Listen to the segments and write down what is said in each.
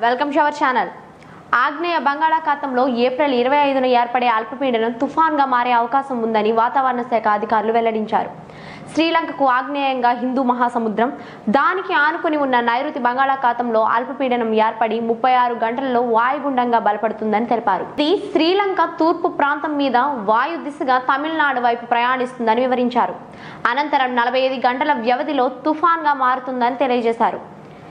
Welcome to our channel ఆగ్నేయ బంగాళాఖాతంలో April ఇరవై ఐదున ఏర్పడే అల్పపీడనం తుఫాన్గా మారే అవకాశం ఉందని వాతావరణ శాఖ అధికారులు వెల్లడించారు శ్రీలంకకు ఆగ్నేయంగా హిందూ మహాసముద్రం దానికి ఆనుకుని ఉన్న నైరుతి బంగాళాఖాతంలో అల్పపీడనం ఏర్పడి ముప్పై ఆరు గంటలలో వాయుగుండంగా బలపడుతుందని తెలిపారు ఇది శ్రీలంక తూర్పు ప్రాంతం మీద వాయు దిశగా తమిళనాడు వైపు ప్రయాణిస్తుందని వివరించారు అనంతరం నలభై ఐదు గంటల వ్యవధిలో తుఫాన్గా మారుతుందని తెలియజేశారు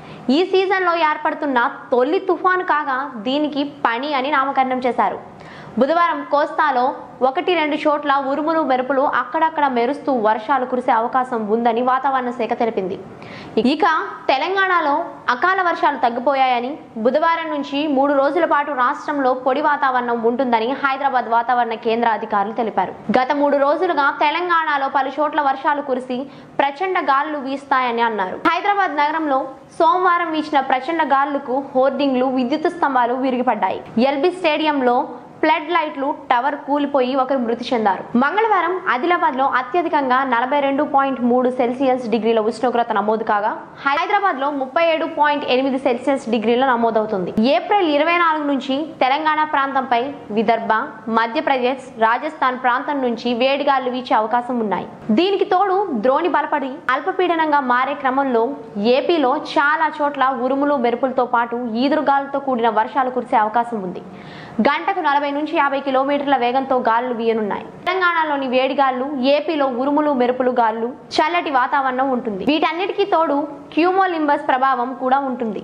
ఈ సీజన్లో ఏర్పడుతున్న తొలి తుఫాను కాగా దీనికి పని అని నామకరణం చేశారు బుధవారం కోస్తాలో ఒకటి రెండు చోట్ల ఉరుములు మెరుపులు అక్కడక్కడ మెరుస్తూ వర్షాలు కురిసే అవకాశం ఉందని వాతావరణ శాఖ తెలిపింది ఇక తెలంగాణలో అకాల వర్షాలు తగ్గిపోయాయని బుధవారం నుంచి మూడు రోజుల పాటు రాష్ట్రంలో పొడి వాతావరణం ఉంటుందని హైదరాబాద్ వాతావరణ కేంద్ర అధికారులు తెలిపారు గత మూడు రోజులుగా తెలంగాణలో పలు చోట్ల వర్షాలు కురిసి ప్రచండ గాలులు వీస్తాయని అన్నారు హైదరాబాద్ నగరంలో సోమవారం వీచిన ప్రచండ గాలులకు హోర్డింగ్లు విద్యుత్ స్తంభాలు విరిగిపడ్డాయి ఎల్బీ స్టేడియంలో ఫ్లడ్ లైట్లు టవర్ కూలిపోయి ఒకరు మృతి చెందారు మంగళవారం ఆదిలాబాద్ లో అత్యధికంగా నలభై రెండు పాయింట్ మూడు సెల్సియస్ డిగ్రీల ఉష్ణోగ్రత నమోదు కాగా హైదరాబాద్ లో ముప్పై ఏడు పాయింట్ ఎనిమిది సెల్సియస్ డిగ్రీల నమోదవుతుంది ఏప్రిల్ ఇరవై నాలుగు నుంచి తెలంగాణ ప్రాంతంపై విదర్భ మధ్యప్రదేశ్ రాజస్థాన్ ప్రాంతం నుంచి వేడిగాలు వీచే అవకాశం ఉన్నాయి దీనికి తోడు ద్రోణి బలపడి అల్పపీడనంగా మారే క్రమంలో ఏపీలో చాలా చోట్ల ఉరుములు మెరుపులతో పాటు ఈదురుగాలులతో కూడిన వర్షాలు కురిసే అవకాశం ఉంది గంటకు నలభై నుంచి యాభై కిలోమీటర్ల వేగంతో గాలులు వీయనున్నాయి తెలంగాణలోని వేడిగాలు ఏపీలో ఉరుములు మెరుపులు గాలులు చల్లటి వాతావరణం ఉంటుంది వీటన్నిటికీ తోడు క్యూమోలింబస్ ప్రభావం కూడా ఉంటుంది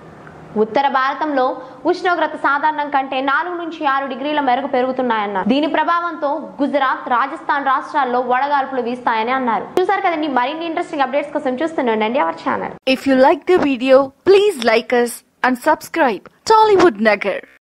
ఉత్తర భారతంలో ఉష్ణోగ్రత సాధారణం కంటే నాలుగు నుంచి ఆరు డిగ్రీల మేరకు పెరుగుతున్నాయన్నారు దీని ప్రభావంతో గుజరాత్ రాజస్థాన్ రాష్ట్రాల్లో వడగాల్పులు వీస్తాయని అన్నారు చూసారు కదండి మరిన్ని ఇంట్రెస్టింగ్ అప్డేట్స్ కోసం చూస్తుండండి our channel If you like the video, please like us and subscribe Tollywood Nagar.